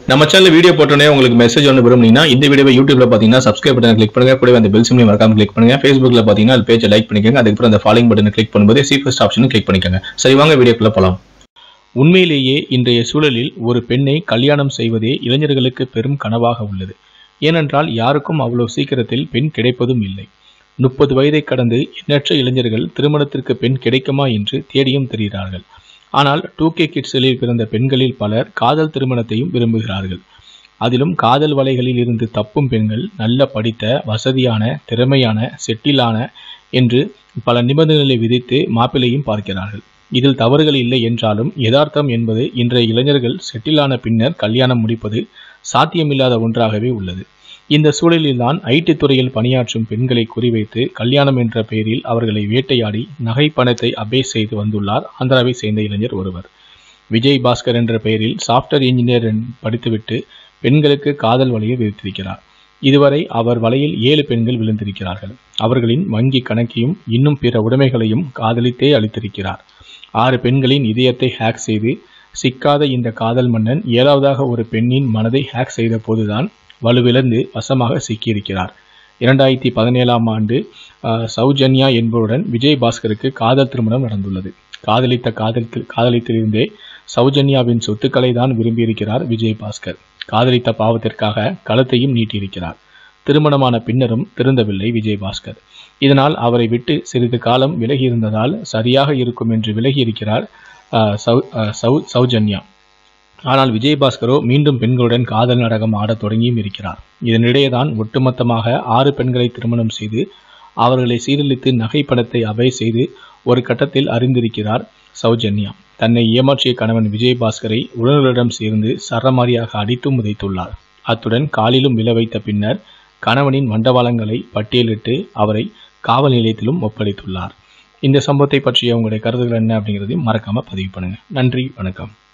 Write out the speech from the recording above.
நம்ம channel video போட்டோன்னே உங்களுக்கு மெசேஜ் ஒன்று விரும்புனீங்கன்னா இந்த வீடியோவை யூடியூப்ல பார்த்தீங்கன்னா சப்ஸ்கிரைப் பட்டன் கிளிக் பண்ணுங்க கூடவே அந்த பெல் சிம்லையும் மறக்காம கிளிக் பண்ணுங்க ஃபேஸ்புக்ல பார்த்தீங்கன்னா அது பேஜை லைக் பண்ணிக்கோங்க அதுக்கப்புறம் அந்த ஃபாலோயிங் பட்டனை கிளிக் பண்ணும்போது சி ஃபர்ஸ்ட் ஆப்ஷனும் கிளிக் பண்ணிக்கோங்க சரி வாங்க வீடியோக்குள்ள போலாம் உண்மையிலேயே இன்றைய சூழலில் ஒரு பெண்ணை கல்யாணம் செய்வதே இளைஞர்களுக்கு பெரும் கனவாக உள்ளது ஏனென்றால் யாருக்கும் அவ்வளவு சீக்கிரத்தில் பெண் கிடைப்பதும் இல்லை முப்பது வயதை கடந்து எண்ணற்ற இளைஞர்கள் திருமணத்திற்கு பெண் கிடைக்குமா என்று தேடியும் தெரிகிறார்கள் ஆனால் டூ கே கிட்ஸில் பிறந்த பெண்களில் பலர் காதல் திருமணத்தையும் விரும்புகிறார்கள் அதிலும் காதல் வலைகளில் இருந்து தப்பும் பெண்கள் நல்ல படித்த வசதியான திறமையான செட்டிலான என்று பல நிபந்தனைகளை விதித்து மாப்பிள்ளையும் பார்க்கிறார்கள் இதில் தவறுகள் இல்லை என்றாலும் யதார்த்தம் என்பது இன்றைய இளைஞர்கள் செட்டிலான பின்னர் கல்யாணம் முடிப்பது சாத்தியமில்லாத ஒன்றாகவே உள்ளது இந்த சூழலில்தான் ஐடி துறையில் பணியாற்றும் பெண்களை குறிவைத்து கல்யாணம் என்ற பெயரில் அவர்களை வேட்டையாடி நகை பணத்தை அபே செய்து வந்துள்ளார் ஆந்திராவை சேர்ந்த இளைஞர் ஒருவர் விஜய் பாஸ்கர் என்ற பெயரில் சாஃப்ட்வேர் இன்ஜினியர் படித்துவிட்டு பெண்களுக்கு காதல் வலையை விதித்திருக்கிறார் இதுவரை அவர் வலையில் ஏழு பெண்கள் விழுந்திருக்கிறார்கள் அவர்களின் வங்கி கணக்கையும் இன்னும் பிற உடைமைகளையும் காதலித்தே அளித்திருக்கிறார் ஆறு பெண்களின் இதயத்தை ஹேக் செய்து சிக்காத இந்த காதல் மன்னன் ஏழாவதாக ஒரு பெண்ணின் மனதை ஹேக் செய்த போதுதான் வலுவிழந்து வசமாக சிக்கியிருக்கிறார் இரண்டாயிரத்தி பதினேழாம் ஆண்டு அஹ், சௌஜன்யா என்பவருடன் விஜய் பாஸ்கருக்கு காதல் திருமணம் நடந்துள்ளது காதலித்த காதலித்து காதலித்திருந்தே சௌஜன்யாவின் சொத்துக்களை தான் விரும்பியிருக்கிறார் விஜய் பாஸ்கர் காதலித்த பாவத்திற்காக களத்தையும் நீட்டியிருக்கிறார் திருமணமான பின்னரும் திருந்தவில்லை விஜய் பாஸ்கர் இதனால் அவரை விட்டு சிறிது காலம் விலகி இருந்ததால் சரியாக இருக்கும் என்று விலகி இருக்கிறார் அஹ், சௌ அஹ், சௌ சௌஜன்யா ஆனால் விஜயபாஸ்கரோ மீண்டும் பெண்களுடன் காதல் நாடகம் ஆடத் தொடங்கியும் இருக்கிறார் இதனிடையே தான் ஒட்டுமொத்தமாக ஆறு பெண்களை திருமணம் செய்து அவர்களை சீரழித்து நகை பணத்தை அபய செய்து ஒரு கட்டத்தில் அறிந்திருக்கிறார் சௌஜன்யா தன்னை ஏமாற்றிய கணவன் விஜயபாஸ்கரை உறவினரிடம் சேர்ந்து சரமாரியாக அடித்தும் உதைத்துள்ளார் அத்துடன் காலிலும் விழ வைத்த பின்னர் கணவனின் மண்டபாலங்களை பட்டியலிட்டு அவரை காவல் நிலையத்திலும் ஒப்படைத்துள்ளார் இந்த சம்பவத்தை பற்றிய உங்களுடைய கருத்துக்கள் என்ன அப்படிங்கிறதையும் மறக்காம பதிவு பண்ணுங்க நன்றி வணக்கம்